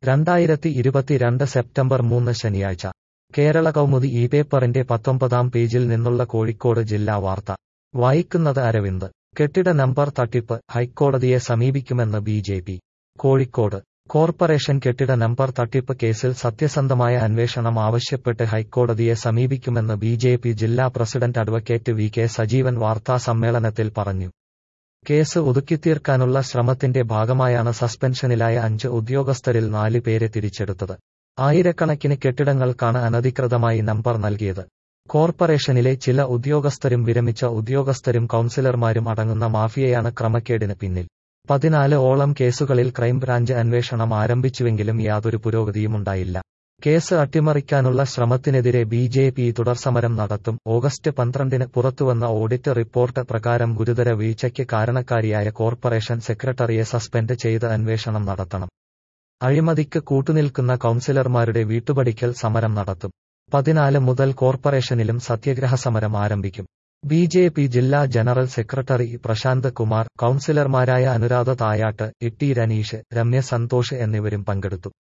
രണ്ടായിരത്തി ഇരുപത്തിരണ്ട് സെപ്റ്റംബർ മൂന്ന് ശനിയാഴ്ച കേരള കൗമുദി ഈ പേപ്പറിന്റെ പത്തൊമ്പതാം പേജിൽ നിന്നുള്ള കോഴിക്കോട് ജില്ലാ വാർത്ത വായിക്കുന്നത് അരവിന്ദ് കെട്ടിട നമ്പർ തട്ടിപ്പ് ഹൈക്കോടതിയെ സമീപിക്കുമെന്ന് B J P Kozhikode corporation കെട്ടിട നമ്പർ തട്ടിപ്പ് കേസിൽ സത്യസന്ധമായ അന്വേഷണം ആവശ്യപ്പെട്ട് ഹൈക്കോടതിയെ സമീപിക്കുമെന്ന് ബി ജെ പി ജില്ലാ president advocate V K Sajeevan വാർത്താസമ്മേളനത്തിൽ പറഞ്ഞു കേസ് ഒതുക്കിത്തീർക്കാനുള്ള ശ്രമത്തിന്റെ ഭാഗമായാണ് സസ്പെൻഷനിലായ അഞ്ച് ഉദ്യോഗസ്ഥരിൽ നാല് പേരെ തിരിച്ചെടുത്തത് ആയിരക്കണക്കിന് കെട്ടിടങ്ങൾക്കാണ് അനധികൃതമായി നമ്പർ നൽകിയത് കോർപ്പറേഷനിലെ ചില ഉദ്യോഗസ്ഥരും വിരമിച്ച ഉദ്യോഗസ്ഥരും കൌൺസിലർമാരും അടങ്ങുന്ന മാഫിയയാണ് ക്രമക്കേടിന് പിന്നിൽ പതിനാല് ഓളം കേസുകളിൽ ക്രൈംബ്രാഞ്ച് അന്വേഷണം ആരംഭിച്ചുവെങ്കിലും യാതൊരു പുരോഗതിയുമുണ്ടായില്ല കേസ് അട്ടിമറിക്കാനുള്ള ശ്രമത്തിനെതിരെ ബി ജെ പി തുടർസമരം നടത്തും ഓഗസ്റ്റ് പന്ത്രണ്ടിന് പുറത്തുവന്ന ഓഡിറ്റ് റിപ്പോർട്ട് പ്രകാരം ഗുരുതര വീഴ്ചയ്ക്ക് കാരണക്കാരിയായ കോർപ്പറേഷൻ സെക്രട്ടറിയെ സസ്പെൻഡ് ചെയ്ത് അന്വേഷണം നടത്തണം അഴിമതിക്ക് കൂട്ടുനിൽക്കുന്ന കൌൺസിലർമാരുടെ വീട്ടുപടിക്കൽ സമരം നടത്തും പതിനാല് മുതൽ കോർപ്പറേഷനിലും സത്യഗ്രഹ സമരം ആരംഭിക്കും ബി ജെ പി ജില്ലാ ജനറൽ സെക്രട്ടറി പ്രശാന്ത് കുമാർ കൌൺസിലർമാരായ അനുരാധ തായാട്ട് ഇട്ടി രനീഷ് രമ്യ സന്തോഷ് എന്നിവരും പങ്കെടുത്തു